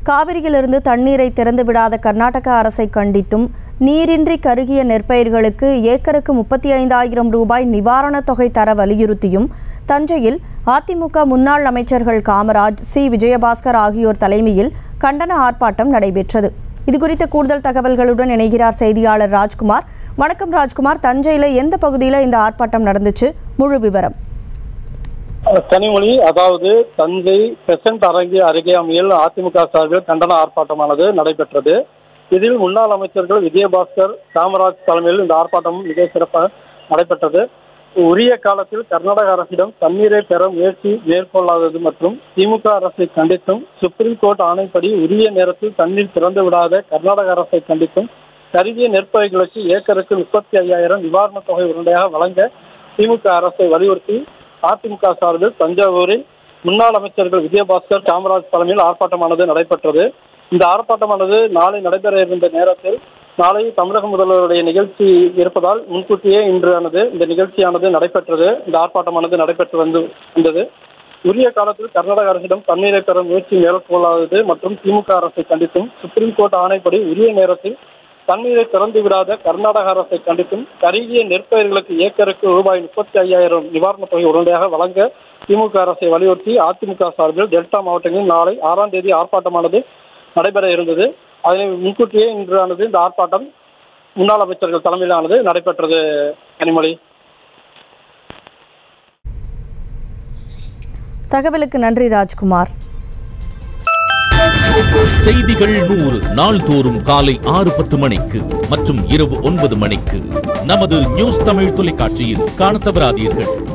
காவிரியிலிருந்து தண்ணீரை திறந்து விடாத கர்நாடக அரசை கண்டித்தும் நீரின்றி கருகிய நெற்பயிர்களுக்கு ஏக்கருக்கு முப்பத்தி ஐந்தாயிரம் ரூபாய் நிவாரணத் தொகை தர வலியுறுத்தியும் தஞ்சையில் அதிமுக முன்னாள் அமைச்சர்கள் காமராஜ் சி விஜயபாஸ்கர் ஆகியோர் தலைமையில் கண்டன ஆர்ப்பாட்டம் நடைபெற்றது இதுகுறித்த கூடுதல் தகவல்களுடன் இணைகிறார் செய்தியாளர் ராஜ்குமார் வணக்கம் ராஜ்குமார் தஞ்சையில் எந்த பகுதியில் இந்த ஆர்ப்பாட்டம் நடந்துச்சு முழு விவரம் கனிமொழி அதாவது தஞ்சை பெசன்ட் அரங்கி அருகேமையில் அதிமுக சார்பில் கண்டன ஆர்ப்பாட்டமானது நடைபெற்றது இதில் முன்னாள் அமைச்சர்கள் விஜயபாஸ்கர் காமராஜ் தலைமையில் இந்த ஆர்ப்பாட்டம் மிக சிறப்பாக நடைபெற்றது உரிய காலத்தில் கர்நாடக அரசிடம் தண்ணீரை பெற முயற்சி மேற்கொள்ளாதது மற்றும் திமுக அரசை கண்டித்தும் சுப்ரீம் கோர்ட் ஆணைப்படி உரிய நேரத்தில் தண்ணீர் திறந்து விடாத கர்நாடக அரசை கண்டித்தும் கருகிய நெற்பயிர்களுக்கு ஏக்கருக்கு முப்பத்தி ஐயாயிரம் நிவாரணத் தொகை உடனடியாக வழங்க திமுக அரசை வலியுறுத்தி அதிமுக சார்பில் தஞ்சாவூரில் முன்னாள் அமைச்சர்கள் விஜயபாஸ்கர் காமராஜ் தலைமையில் ஆர்ப்பாட்டமானது நடைபெற்றது இந்த ஆர்ப்பாட்டமானது நாளை நடைபெற இருந்த நேரத்தில் நாளை தமிழக முதல்வருடைய நிகழ்ச்சி இருப்பதால் முன்கூட்டியே இன்றானது இந்த நிகழ்ச்சியானது நடைபெற்றது இந்த ஆர்ப்பாட்டமானது நடைபெற்று வந்து வந்தது உரிய காலத்தில் கர்நாடக அரசிடம் தண்ணீரை பெற முயற்சி மேற்கொள்ளாதது மற்றும் திமுக அரசை கண்டித்தும் சுப்ரீம் கோர்ட் ஆணைப்படி உரிய நேரத்தில் தண்ணீரை திறந்து விடாத கர்நாடக அரசை கண்டித்தும் கருகிய நெற்பயிர்களுக்கு ஏக்கருக்கு ரூபாய் முப்பத்தி ஐயாயிரம் நிவாரணத் தொகை உடனடியாக வழங்க திமுக அரசை வலியுறுத்தி அதிமுக சார்பில் டெல்டா மாவட்டங்களில் நாளை ஆறாம் தேதி ஆர்ப்பாட்டமானது நடைபெற இருந்தது அதனை முன்கூட்டியே இன்றானது இந்த ஆர்ப்பாட்டம் முன்னாள் அமைச்சர்கள் தலைமையிலானது நடைபெற்றது கனிமொழி தகவலுக்கு நன்றி ராஜ்குமார் செய்திகள் நூறு நாள்தோறும் காலை ஆறு பத்து மணிக்கு மற்றும் இரவு ஒன்பது மணிக்கு நமது நியூஸ் தமிழ் தொலைக்காட்சியில் காணத் தவறாதீர்கள்